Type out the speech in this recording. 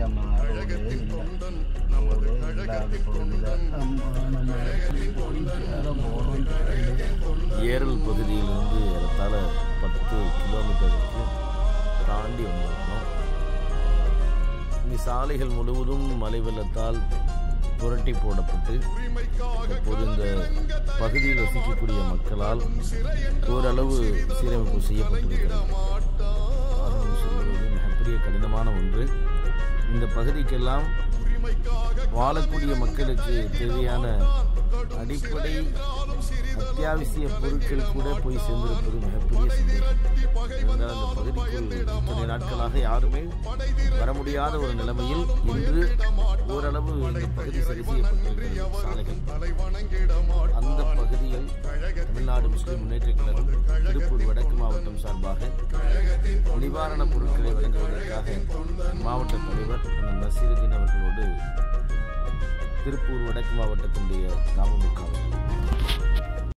அம்மா ரோடே இல்லை ரோடே இல்லாத பகுதியில் அம்மா நம்ம வேற போகிறோம் ஏரல் பகுதியிலிருந்து ஏறத்தாழ பத்து கிலோமீட்டருக்கு தாண்டி வந்திருக்கோம் இனி சாலைகள் முழுவதும் மழை வெள்ளத்தால் புரட்டி போடப்பட்டு தற்போது இந்த பகுதியில் வசிக்கக்கூடிய மக்களால் ஓரளவு சீரமைப்பு செய்யப்பட்டிருக்கிறது வாகனம் செல்வது மிகப்பெரிய கடினமான ஒன்று இந்த பகுதிக்கெல்லாம் வாழக்கூடிய மக்களுக்கு தேவையான அடிப்படை அத்தியாவசிய பொருட்கள் கூட போய் சேர்ந்திருப்பது மிகப்பெரிய சந்தோஷம் இருந்தால் அந்த பகுதிக்குள் இத்தனை நாட்களாக யாருமே வர முடியாத ஒரு நிலைமையில் இன்று ஓரளவு இந்த பகுதி சரி செய்யப்பட்டிருக்கிறது சாலைகள் அந்த பகுதியில் தமிழ்நாடு முஸ்லிம் முன்னேற்ற கழகம் திருப்பூர் வடக்கு மாவட்டம் சார்பாக நிவாரணப் பொருட்களை வழங்குவதற்காக மாவட்ட தலைவர் அண்ணன் நசீருதீன் அவர்களோடு திருப்பூர் வடக்கு மாவட்டத்தினுடைய